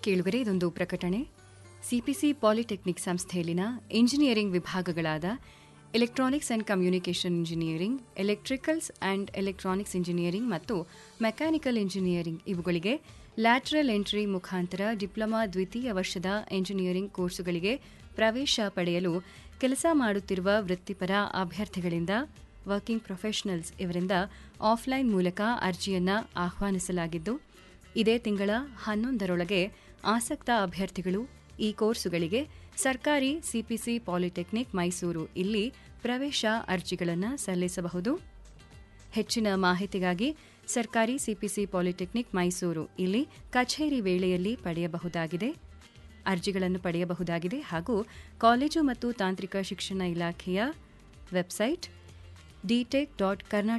ಕೇಳುಗರೆ ಇದೊಂದು ಪ್ರಕಟಣೆ ಸಿಪಿಸಿ ಪಾಲಿಟೆಕ್ನಿಕ್ ಸಂಸ್ಥೆಯಲ್ಲಿನ ಇಂಜಿನಿಯರಿಂಗ್ ವಿಭಾಗಗಳಾದ electronics and communication engineering electricals and electronics engineering ಮತ್ತು ಮೆಕ್ಯಾನಿಕಲ್ ಇಂಜಿನಿಯರಿಂಗ್ ಇವುಗಳಿಗೆ ಲ್ಯಾಟ್ರಲ್ ಎಂಟ್ರಿ ಮುಖಾಂತರ ಡಿಪ್ಲೊಮಾ ದ್ವಿತೀಯ ವರ್ಷದ ಎಂಜಿನಿಯರಿಂಗ್ ಕೋರ್ಸುಗಳಿಗೆ ಪ್ರವೇಶ ಪಡೆಯಲು ಕೆಲಸ ಮಾಡುತ್ತಿರುವ ವೃತ್ತಿಪರ ಅಭ್ಯರ್ಥಿಗಳಿಂದ ವರ್ಕಿಂಗ್ ಪ್ರೊಫೆಷನಲ್ಸ್ ಇವರಿಂದ ಆಫ್ಲೈನ್ ಮೂಲಕ ಅರ್ಜಿಯನ್ನು ಆಹ್ವಾನಿಸಲಾಗಿದ್ದು ಇದೇ ತಿಂಗಳ ಹನ್ನೊಂದರೊಳಗೆ ಆಸಕ್ತ ಅಭ್ಯರ್ಥಿಗಳು ಈ ಕೋರ್ಸುಗಳಿಗೆ ಸರ್ಕಾರಿ ಸಿಪಿಸಿ ಪಾಲಿಟೆಕ್ನಿಕ್ ಮೈಸೂರು ಇಲ್ಲಿ ಪ್ರವೇಶ ಅರ್ಜಿಗಳನ್ನು ಸಲ್ಲಿಸಬಹುದು ಹೆಚ್ಚಿನ ಮಾಹಿತಿಗಾಗಿ ಸರ್ಕಾರಿ ಸಿಪಿಸಿ ಪಾಲಿಟೆಕ್ನಿಕ್ ಮೈಸೂರು ಇಲ್ಲಿ ಕಚೇರಿ ವೇಳೆಯಲ್ಲಿ ಪಡೆಯಬಹುದಾಗಿದೆ ಅರ್ಜಿಗಳನ್ನು ಪಡೆಯಬಹುದಾಗಿದೆ ಹಾಗೂ ಕಾಲೇಜು ಮತ್ತು ತಾಂತ್ರಿಕ ಶಿಕ್ಷಣ ಇಲಾಖೆಯ ವೆಬ್ಸೈಟ್ ಡಿಟೆಕ್ ಡಾಟ್ ಕರ್ನಾಟಕ